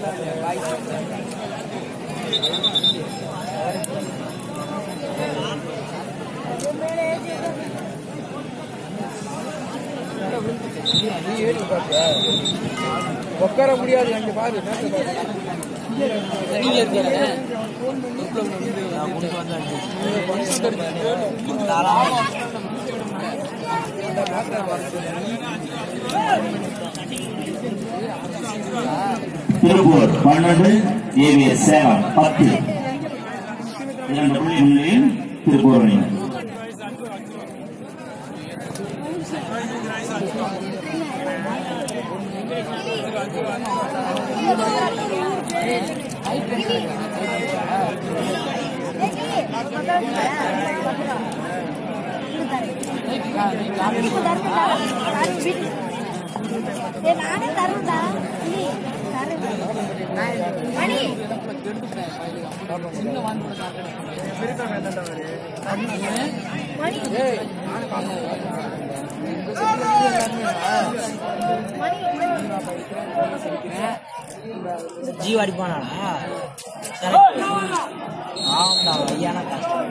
நீ ஏறி பார்த்த உட்கார முடியாது அங்க பாரு மேட்டை பாரு. திருப்பூர் பன்னெண்டு ஏவிஎஸ் சேலம் பத்து இரண்டு புள்ளி முன்னிலையில் திருப்பூர் அணி நானே தருண்டா நீ தரு மணி மணி ஜீவ அடிப்பானாடா ஆமாடா ஐயான கஷ்டம்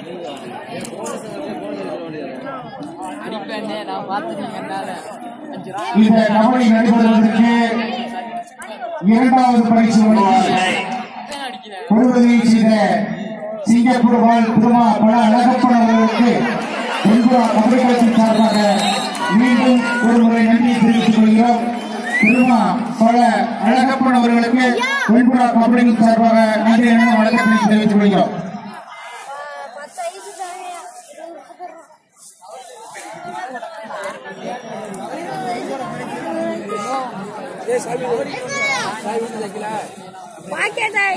அடிப்பேன் நான் பார்த்துட்டேன் என்னால அஞ்சு இந்த கபடி நடைபெறுவதற்கு இரண்டாவது பரிசு வழங்கி பெறுவதை செய்த சிங்கப்பூர் வாழ் திருமா பல அழகப்பன் அவர்களுக்கு தென்புறா கபடி கட்சியின் சார்பாக மீண்டும் ஒரு முறை நன்றி தெரிவித்துக் கொள்கிறோம் திருமா பல அழகப்பன் அவர்களுக்கு தென்புறா கபடி சார்பாக நன்றி என வணக்கத்தை தெரிவித்துக் கொள்கிறோம் பத்து ஐந்து தானே ஏய் சாமி சாமி வீட்டு தைக்கல பாக்கெட்டை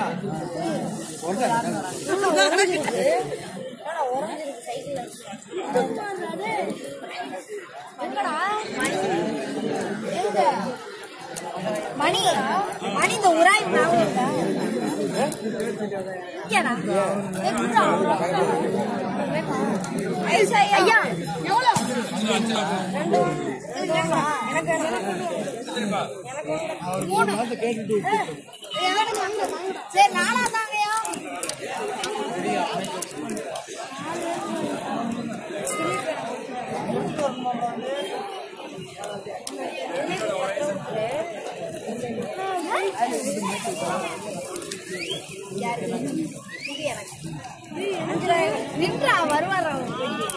மணி மணி இந்த உராய் ஞாபகம் இருக்கா? இங்கேடா. எங்கடா? ஐசா, ஐயா எவ்வளோ ரெண்டு எனக்கு எனக்கு எனக்கு மூணு எனக்கு வாங்க, வாங்க. சரி நானா தாங்கயா நின்றா வருவார் அவர்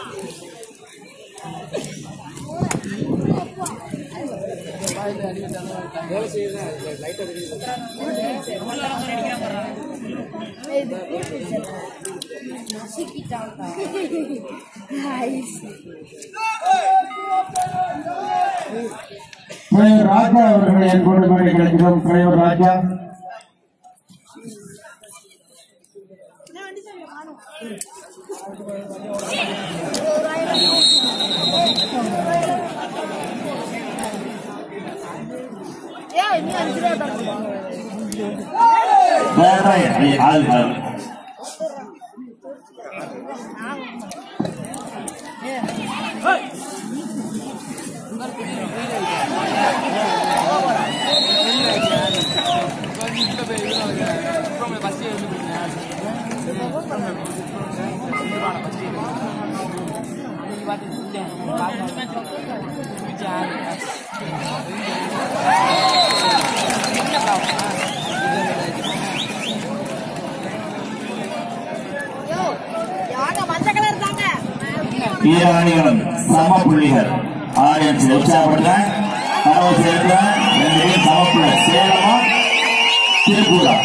வேலை செய்யுதான் லைட்டா தெரியுது தலைவர் ராஜா அவர்களை அன்போடு மேடை கிடைக்கிறோம் தலைவர் ராஜா ஏன் இன்னும் அஞ்சு ரூபா தரணும் வேற ஆள் ஆள் யோ யாங்க மஞ்ச கலர் தாங்க இரு அணிகளும் சம புள்ளிகள் ஆடியன்ஸ் உற்சாகப்படுத்த கனவு சேர்க்க ரெண்டு பேரும் சம புள்ளி சேலமா திருப்பூரா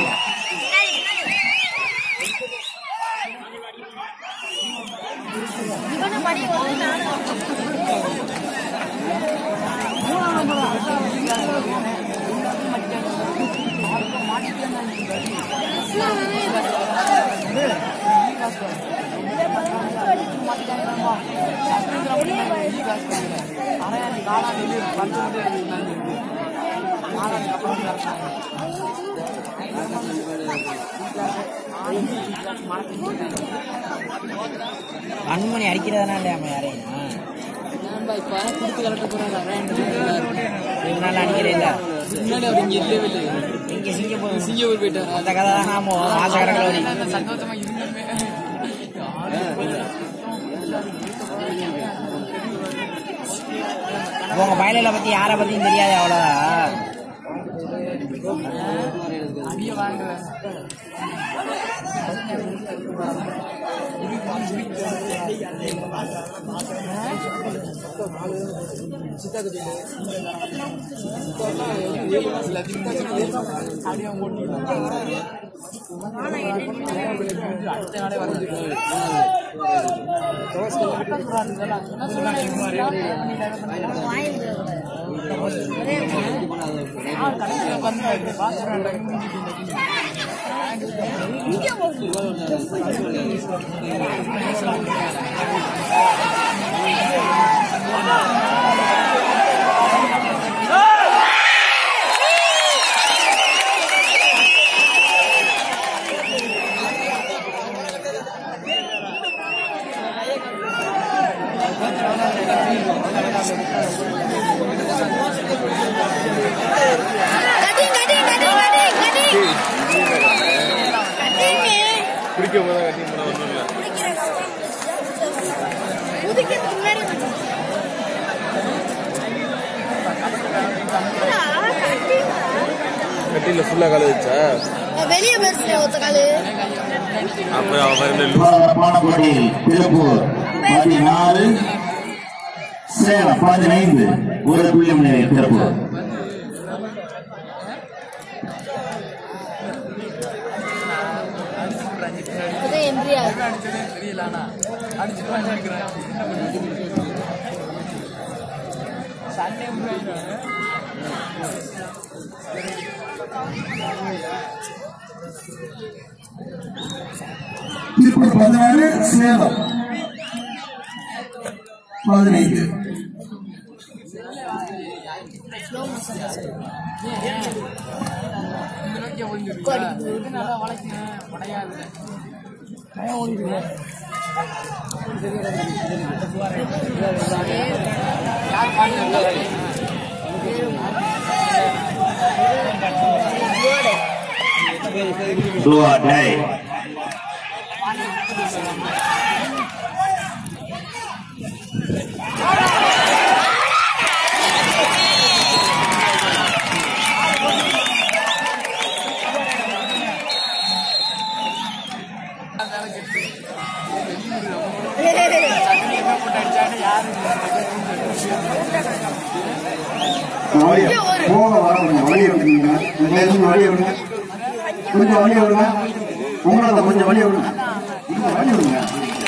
இவனும் மணி வந்து நானும் அன்புமணி அடிக்கிறதுனா இல்லையா நம்ம யாரையும் இப்ப குடுத்து கலட்ட போறாங்க இவனால அடிக்கிறே இல்ல முன்னாடி அவர் இங்க இல்லவே இல்லை இங்க சிங்கப்பூர் சிங்கப்பூர் போயிட்டாரு அந்த கதை தான் நாம ஆசைக்கணக்கில் ஓடி அந்த சந்தோஷமா இருந்தமே உங்க பயணிகளை பத்தி யாரை பத்தியும் தெரியாது அவ்வளோதான் அடிய வாங்குற அடுத்த நாளே வருது cutting cutting cutting cutting cutting cutting குடிக்க போதா கட்டி போனா ஒண்ணும் இல்ல உதிக்கிறதுக்கு முன்னாடி வந்து கட்டில ஃபுல்லா கால வச்சா வெளியே பேசுற ஒத்த காலு அப்ப அவன் பாருங்க லூ- பரபரப்பான போட்டியில் திருப்பூர் பதினாறு சேலம் பதினைந்து ஒரு புள்ளி முன்னேறி திருப்பூர் இதே என்ட்ரி ஆகுது தெரியல ஆனா அடிச்சுட்டு வந்துருக்கிறேன் சண்டே முடியாது திருப்பூர் பதினாறு சேலம் பதினைந்து இந்த நோக்கி ஒழிஞ்சிருக்கு நல்லா வளைக்கணும் உடையாது யார் பாட்டு Blue or die. போக வர கொஞ்சம் வழி விடுங்க கொஞ்சம் வழி விடுங்க கொஞ்சம் வழி விடுங்க உங்களோட கொஞ்சம் வழி விடுங்க கொஞ்சம் வழி விடுங்க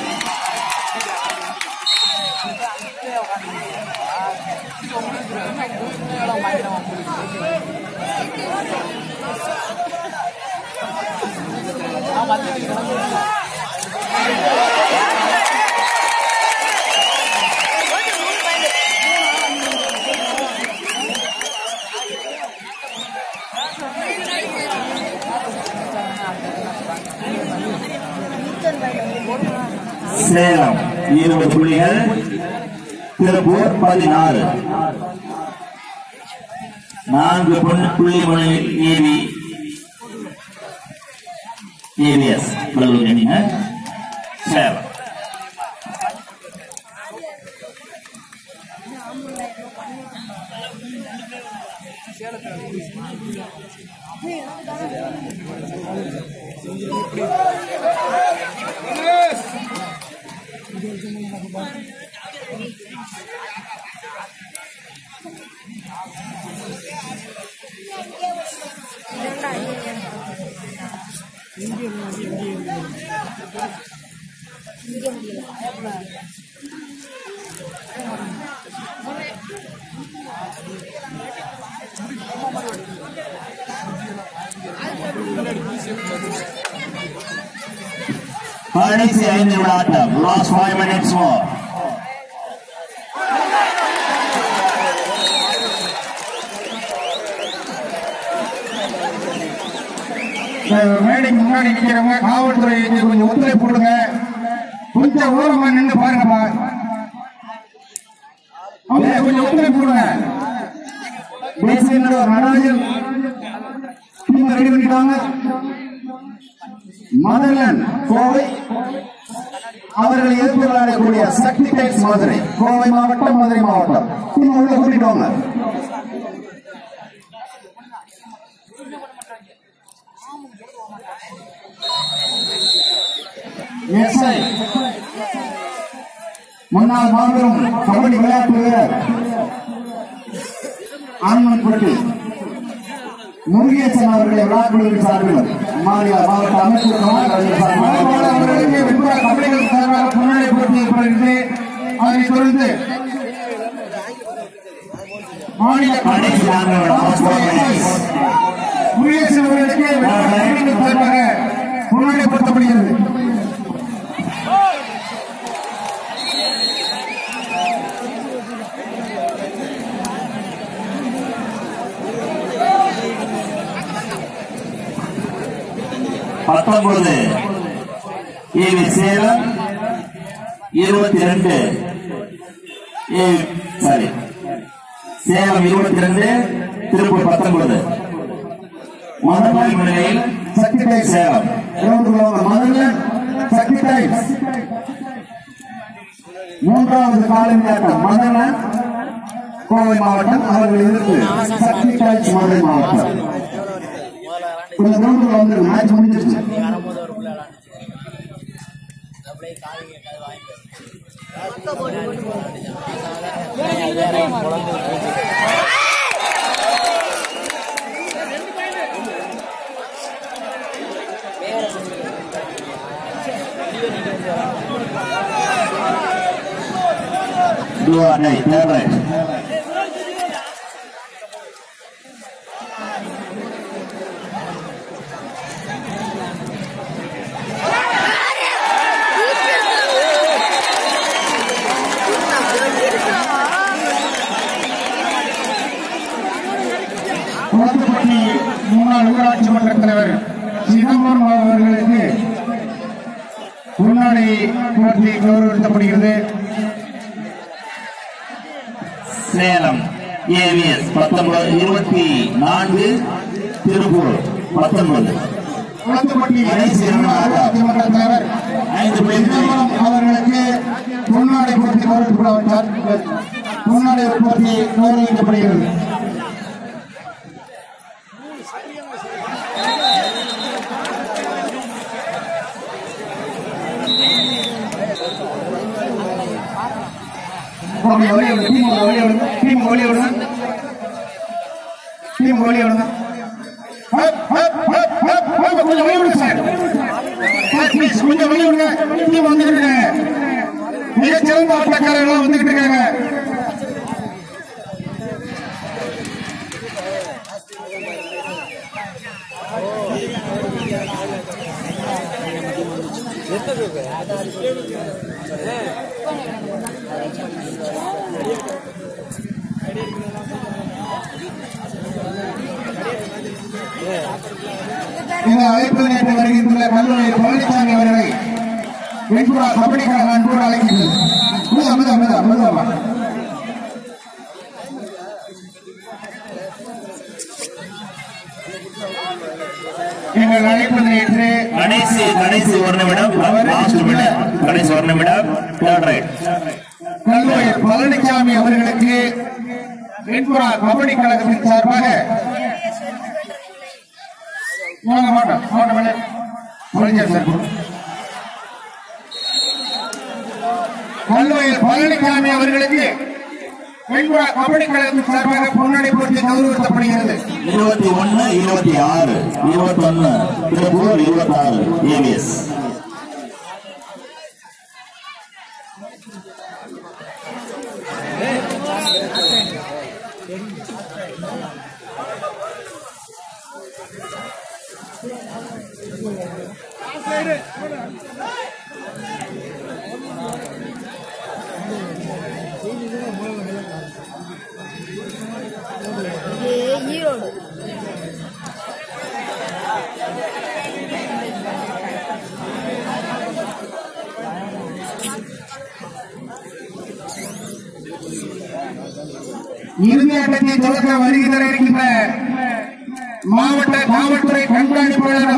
சேலம் இருபது புள்ளிகள் திருப்பூர் பதினாறு நான்கு புள்ளி- புள்ளி முனை ஏவி ஏவிஎஸ் நீங்க சேலம் கடைசி ஐந்து நிமிட ஆட்டம் லாஸ்ட் ஃபைவ் மினிட்ஸ் மோர் மேடைக்கு முன்னாடி நிக்கிறவங்க காவல்துறை இங்க கொஞ்சம் ஒத்துழைப்பு கொடுங்க கொஞ்சம் ஓரமா நின்று பாருங்கப்பா அவங்க கொஞ்சம் ஒத்துழைப்பு கொடுங்க பேசி ஆசிரியர் நடுவர் நடராஜன் டீம் ரெடி பண்ணிட்டாங்க மதுரன் கோவை அவர்களை எதிர்த்து விளையாடக்கூடிய சக்தி டைட்ஸ் மதுரை கோவை மாவட்டம் மதுரை மாவட்டம் டீம் உள்ள கூட்டிட்டு வாங்க எஸ்ஐ முன்னாள் மாபெரும் கபடி விளையாட்டு வீரர் ஆண்மன்பட்டி முருகேசன் அவர்களை விழாக்குழுவின் சார்பில் மாநில மாவட்ட அமைச்சர் அவர்களுக்கு வெண்புற கபடிகள் சார்பாக முன்னிலை போட்டி ஏற்படுகிறது அதனைத் தொடர்ந்து மாநில கடைசி நான்கு நிமிடம். முருகேசன் அவர்களுக்கு வெண்புற கபடிகள் சார்பாக முன்னிலைப்படுத்தப்படுகிறது பத்தொன்பது ஏவி சேலம் இருபத்தி ரெண்டு சாரி சேலம் இருபத்தி ரெண்டு திருப்பூர் பத்தொன்பது முதல் முன்னிலையில் சக்தி டைம்ஸ் சேலம் கிரவுண்டுக்கு வாங்க முதல்ல சக்தி டைம்ஸ் மூன்றாவது காலின் ஆட்டம் மதுரை கோவை மாவட்டம் அவர்கள் இருக்கு சக்தி டைம்ஸ் மதுரை மாவட்டம் இந்த கிரவுண்டுக்கு வந்து மேட்ச் முடிஞ்சிருச்சு வரும்போது ஒரு பிள்ளை விளாண்டுச்சு அப்படியே காது கேட்காது வாங்கிட்டு Do or die, third right. Kulathupatti முன்னாள் ஊராட்சி மன்ற தலைவர் சிதம்பரம் அவர்களுக்கு முன்னாடி போட்டி கௌரவிக்கப்படுகிறது சேலம் ஏவிஎஸ் பத்தொன்பது இருபத்தி நான்கு திருப்பூர் பத்தொன்பது குளத்துப்பட்டி முன்னாள் ஊராட்சி மன்ற தலைவர் ஐந்து பேர் சிதம்பரம் அவர்களுக்கு முன்னாடி போட்டி கௌரவிக்கப்பட்டார் முன்னாடி போட்டி கௌரவிக்கப்படுகிறது கொஞ்சம் வெளியே விடுங்க. டீம் வெளியே விடுங்க. டீம் வெளியே விடுங்க. டீம் வெளியே விடுங்க. ஹப், ஹப், ஹப், ஹப், ஹப். கொஞ்சம் வெளியே விடுங்க சார். சார், please, கொஞ்சம் வெளியே விடுங்க. டீம் வந்துகிட்டு இருக்காங்க. மிகச்சிறந்த ஆட்டக்காரர்கள் வந்துகிட்டு இருக்காங்க இந்த அழைப்பில் நேற்று வருகின்ற கல்லூரி பழனிசாமி அவர்களை வெண்புறா கபடி கழக அன்போடு அழைக்கின்றது அமுதா, அமுதா, அமுதா, அமுதாம்மா. எங்கள் அழைப்பது நேற்று கடைசி கடைசி ஒரு நிமிடம் லாஸ்ட் நிமிடம் கடைசி ஒரு நிமிடம் தேர்ட் ரைட் கல்லூரி பழனிசாமி அவர்களுக்கு வெண்புறா கபடி கழகத்தின் சார்பாக வாங்க மாட்டோம் மாட்டோம் மேலே. பழனிசாமி சார் கல்லூரி பழனிசாமி அவர்களுக்கு வெண்புறா கபடி கழகத்தின் சார்பாக பொன்னாடை போட்டி கௌரவிக்கப்படுகிறது இருபத்தி ஒன்னு இருபத்தி ஆறு இருபத்தி ஒன்னு திருப்பூர் இருபத்தி ஆறு ஏவிஎஸ் இது ஈரோடு இறுதியாட்டத்தை துவக்க வருகை தர இருக்கின்ற மாவட்ட காவல்துறை கண்காணிப்பாளர்